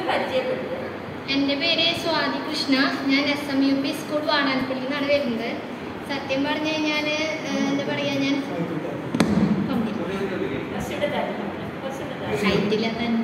പരിചയപ്പെടുത്തുക എൻ്റെ പേര് സ്വാതി കൃഷ്ണ ഞാൻ S M U P school വാടാനപ്പള്ളിയിൽ നിന്നാണ് വരുന്നത് സത്യം പറഞ്ഞു കഴിഞ്ഞാൽ എന്താ പറയുക ഞാൻ കുറച്ചുകൂടെ തരണം കുറച്ചുകൂടെ തരണം ഹൈറ്റില്ല തന്നെ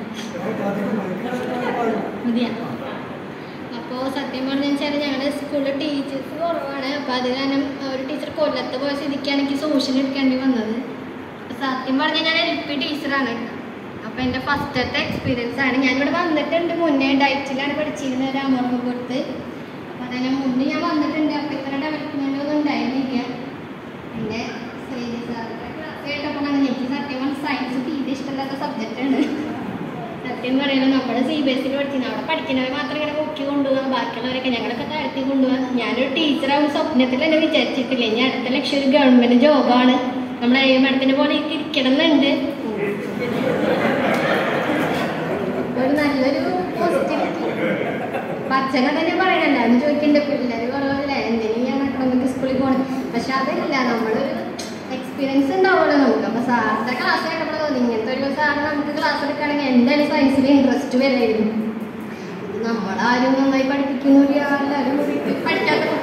മതിയാ അപ്പോൾ സത്യം പറഞ്ഞു വെച്ചാൽ ഞങ്ങളുടെ സ്കൂളിൽ ടീച്ചേഴ്സ് കുറവാണ് അപ്പോൾ അത് കാരണം ഒരു ടീച്ചർ കൊല്ലത്ത് പോയ സ്ഥിതിക്കാണ് എനിക്ക് സോഷ്യൽ എടുക്കേണ്ടി വന്നത് സത്യം പറഞ്ഞാൽ ഞാൻ എൽ പി ടീച്ചറാണ് അപ്പോൾ എൻ്റെ ഫസ്റ്റത്തെ എക്സ്പീരിയൻസ് ആണ് ഞാനിവിടെ വന്നിട്ടുണ്ട് മുന്നേ ഡയറ്റിലാണ് പഠിച്ചിരുന്നത് രാമവർമ്മ കൊടുത്ത് അപ്പോൾ അതിന് മുന്നേ ഞാൻ വന്നിട്ടുണ്ട് അപ്പോൾ ഇത്ര ഡെവലപ്മെൻ്റ് ഒന്നും ഉണ്ടായിരുന്നില്ല പിന്നെ ശ്രീജി സാറിൻ്റെ ക്ലാസ് കേട്ടപ്പോഴാണ് എനിക്ക് സത്യം പറഞ്ഞാൽ സയൻസ് തീരെ ഇഷ്ടമില്ലാത്ത സബ്ജക്റ്റാണ് സത്യം പറയുന്നത് നമ്മുടെ സി ബി എസ് സിയിൽ പഠിച്ചിരുന്നു അവിടെ പഠിക്കുന്നവരെ മാത്രം ഇങ്ങനെ പൊക്കി കൊണ്ടുപോകാം ബാക്കിയുള്ളവരൊക്കെ ഞങ്ങളൊക്കെ താഴ്ത്തി കൊണ്ടുപോകാം ഞാനൊരു ടീച്ചറാവും സ്വപ്നത്തിൽ തന്നെ വിചാരിച്ചിട്ടില്ല ഇനി അടുത്ത ലക്ഷ്യം ഒരു ഗവൺമെന്റ് ജോബാണ് നമ്മളെ എ മേഡത്തിനെ പോലെ എനിക്ക് ഇരിക്കണം എന്നുണ്ട് ഒരു നല്ലൊരു പോസിറ്റിവിറ്റി അച്ഛനെ തന്നെ പറയണല്ലോ അത് ചോദിക്കണ്ട പിള്ളേർ കുറവല്ല എന്തെങ്കിലും ഞാൻ നമുക്ക് സ്കൂളിൽ പോകണം പക്ഷെ അതല്ല നമ്മളൊരു എക്സ്പീരിയൻസ് ഉണ്ടാവുമല്ലോ നമുക്ക് അപ്പൊ സാറിന്റെ ക്ലാസ് കേട്ടപ്പോൾ തോന്നി ഇങ്ങനത്തെ ഒരു സാറ് നമുക്ക് ക്ലാസ് എടുക്കുകയാണെങ്കിൽ എന്തായാലും സയൻസിൽ ഇൻട്രസ്റ്റ് വരായിരുന്നു ഇത് നമ്മളാരും നന്നായി പഠിപ്പിക്കുന്നില്ല എല്ലാവരും കൂടി പഠിക്കാത്ത